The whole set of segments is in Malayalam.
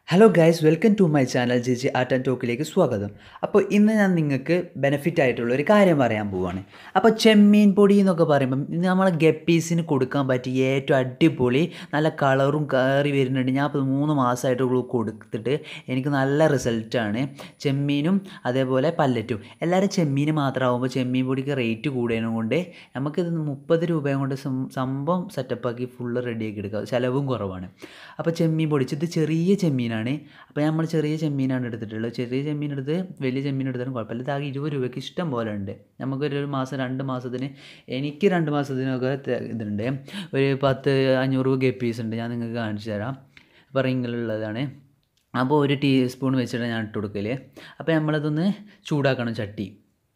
hello guys welcome to my channel G G art and ടോക്കിലേക്ക് സ്വാഗതം അപ്പോൾ ഇന്ന് ഞാൻ നിങ്ങൾക്ക് ബെനിഫിറ്റ് ആയിട്ടുള്ള ഒരു കാര്യം പറയാൻ പോവാണ് അപ്പോൾ ചെമ്മീൻ പൊടി എന്നൊക്കെ പറയുമ്പം ഇത് നമ്മളെ ഗപ്പീസിന് കൊടുക്കാൻ പറ്റിയ ഏറ്റവും അടിപൊളി നല്ല കളറും കയറി വരുന്നുണ്ട് ഞാൻ ഇപ്പോൾ മൂന്ന് മാസമായിട്ട് കൊടുത്തിട്ട് എനിക്ക് നല്ല റിസൾട്ടാണ് ചെമ്മീനും അതേപോലെ പല്ലറ്റും എല്ലാവരും ചെമ്മീൻ മാത്രമാകുമ്പോൾ ചെമ്മീൻ പൊടിക്ക് റേറ്റ് കൂടുന്നതിനും കൊണ്ട് നമുക്കിത് മുപ്പത് രൂപയും കൊണ്ട് സം- സംഭവം സെറ്റപ്പാക്കി ഫുള്ള് റെഡിയാക്കി എടുക്കുക ചിലവും കുറവാണ് അപ്പോൾ ചെമ്മീൻ പൊടിച്ച് ഇത് ചെറിയ ചെമ്മീനാണ് അപ്പോൾ നമ്മൾ ചെറിയ ചെമ്മീനാണ് എടുത്തിട്ടുള്ളത് ചെറിയ ചെമ്മീൻ എടുത്ത് വലിയ ചെമ്മീൻ എടുത്താലും കുഴപ്പമില്ല ഇത് ആകെ ഇരുപത് രൂപയ്ക്ക് ഇഷ്ടം പോലെ ഉണ്ട് നമുക്കൊരു ഒരു മാസം രണ്ട് മാസത്തിന് എനിക്ക് രണ്ട് മാസത്തിനൊക്കെ ത- ഇതുണ്ട് ഒരു പത്ത് അഞ്ഞൂറ് ഗപ്പീസ് ഉണ്ട് ഞാൻ നിങ്ങൾക്ക് കാണിച്ചു തരാം അപ്പോൾ റിങ്ങിലുള്ളതാണ് അപ്പോൾ ഒരു ടീസ്പൂൺ വെച്ചിട്ട് ഞാൻ ഇട്ട് കൊടുക്കൽ അപ്പോൾ നമ്മളതൊന്ന് ചൂടാക്കണം ചട്ടി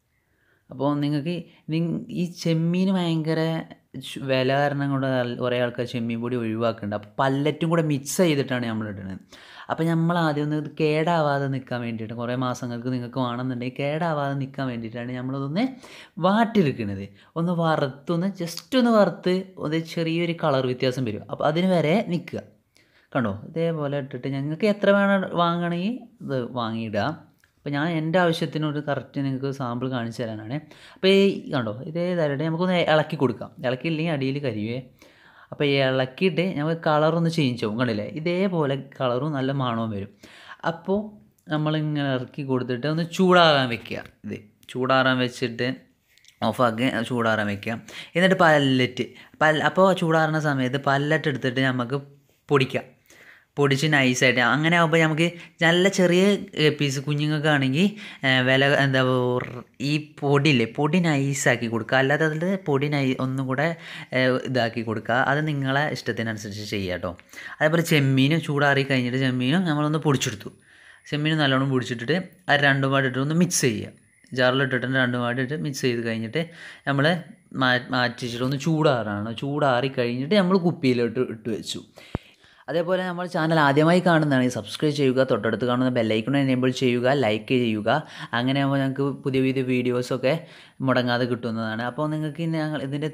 അപ്പോൾ നിങ്ങൾക്ക് നിങ് ഈ ചെമ്മീൻ ഭയങ്കര ചു- വില കാരണം കൊണ്ട് ആൾ- കുറേ ആൾക്കാർ ചെമ്മീൻ പൊടി ഒഴിവാക്കുന്നുണ്ട് അപ്പോൾ പല്ലറ്റും കൂടെ മിക്സ് ചെയ്തിട്ടാണ് നമ്മൾ ഇടുന്നത് അപ്പോൾ നമ്മൾ ആദ്യം ഒന്ന് ഇത് കേടാവാതെ നിൽക്കാൻ വേണ്ടിയിട്ട് കുറേ മാസങ്ങൾക്ക് നിങ്ങൾക്ക് വേണമെന്നുണ്ടെങ്കിൽ കേടാവാതെ നിൽക്കാൻ വേണ്ടിയിട്ടാണ് നമ്മളതൊന്ന് വാട്ടിയെടുക്കുന്നത് ഒന്ന് വറുത്തൊന്ന് ജസ്റ്റ് ഒന്ന് വറുത്ത് ഒരു ചെറിയൊരു കളർ വ്യത്യാസം വരും അപ്പോൾ അതിന് വരെ നിൽക്കുക കണ്ടോ ഇതേപോലെ ഇട്ടിട്ട് ഞങ്ങൾക്ക് എത്ര വേണം വാങ്ങണമെങ്കിൽ ഇത് വാങ്ങിയിടുക അപ്പോൾ ഞാൻ എൻ്റെ ആവശ്യത്തിനൊരു കറക്റ്റ് നിങ്ങൾക്ക് സാമ്പിൾ കാണിച്ചു തരാനാണ് അപ്പോൾ ഈ കണ്ടോ ഇതേ തരട്ടെ നമുക്കൊന്ന് ഇളക്കി കൊടുക്കാം ഇളക്കിയില്ലെങ്കിൽ അടിയിൽ കരിവേ അപ്പോൾ ഈ ഇളക്കിയിട്ട് നമുക്ക് കളറൊന്ന് ചേഞ്ച് ആവും കണ്ടില്ലേ ഇതേപോലെ കളറും നല്ല മണവും വരും അപ്പോൾ നമ്മളിങ്ങനെ ഇറക്കി കൊടുത്തിട്ട് ഒന്ന് ചൂടാകാൻ വെക്കുക ഇത് ചൂടാറാൻ വെച്ചിട്ട് ഓഫാക്കി ചൂടാറാൻ വെക്കുക എന്നിട്ട് പല്ലറ്റ് പല്ല അപ്പോൾ ചൂടാറുന്ന സമയത്ത് പല്ലറ്റ് എടുത്തിട്ട് നമുക്ക് പൊടിക്കാം പൊടിച്ച് നൈസായിട്ട് അങ്ങനെ ആകുമ്പോൾ നമുക്ക് നല്ല ചെറിയ പീസ് കുഞ്ഞുങ്ങൾക്കാണെങ്കിൽ വില എന്താ പറ- ഈ പൊടിയില്ലേ പൊടി നൈസാക്കി കൊടുക്കുക അല്ലാതെ അതിൽ പൊടി നൈ ഒന്നും കൂടെ ഏഹ്, ഇതാക്കി കൊടുക്കുക അത് നിങ്ങളെ ഇഷ്ടത്തിനനുസരിച്ച് ചെയ്യുക കേട്ടോ അതേപോലെ ചെമ്മീനും ചൂടാറി കഴിഞ്ഞിട്ട് ചെമ്മീനും നമ്മളൊന്ന് പൊടിച്ചെടുത്തു ചെമ്മീൻ നല്ലോണം പൊടിച്ചിട്ടിട്ട് അത് രണ്ടും പാടിട്ട് ഒന്ന് മിക്സ് ചെയ്യുക ജാറിലിട്ടിട്ട് രണ്ടും പാടിട്ട് മിക്സ് ചെയ്ത് കഴിഞ്ഞിട്ട് നമ്മൾ മാറ്റിച്ചിട്ട് ഒന്ന് ചൂടാറാണ് ചൂടാറി കഴിഞ്ഞിട്ട് നമ്മൾ കുപ്പിയിലോട്ട് ഇട്ട് വെച്ചു അതേപോലെ നമ്മൾ ചാനൽ ആദ്യമായി കാണുന്നതാണെങ്കിൽ സബ്സ്ക്രൈബ് ചെയ്യുക തൊട്ടടുത്ത് കാണുന്ന ബെല്ലൈക്കൺ എനേബിൾ ചെയ്യുക ലൈക്ക് ചെയ്യുക അങ്ങനെ ആകുമ്പോൾ ഞങ്ങൾക്ക് പുതിയ പുതിയ വീഡിയോസൊക്കെ മുടങ്ങാതെ കിട്ടുന്നതാണ് അപ്പോൾ നിങ്ങൾക്ക് ഇനി ഞങ്ങൾ ഇതിൻ്റെ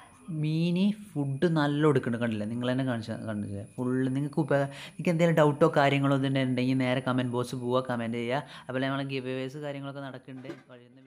മീനി ഫുഡ് നല്ല കൊടുക്കുന്നുണ്ട് കണ്ടില്ലേ നിങ്ങൾ തന്നെ കാണിച്ച കണ്ടില്ലേ ഫുള്ള് നിങ്ങൾക്ക് ഉപ നിങ്ങൾക്ക് എന്തെങ്കിലും ഡൗട്ടോ കാര്യങ്ങളോ ഇതിൻ്റെ ഉണ്ടെങ്കിൽ നേരെ കമൻറ്റ് ബോക്സ് പോവുക കമൻറ്റ് ചെയ്യുക അതുപോലെ നമ്മളെ ഗിവ് കാര്യങ്ങളൊക്കെ നടക്കുന്നുണ്ട് കഴിയുന്ന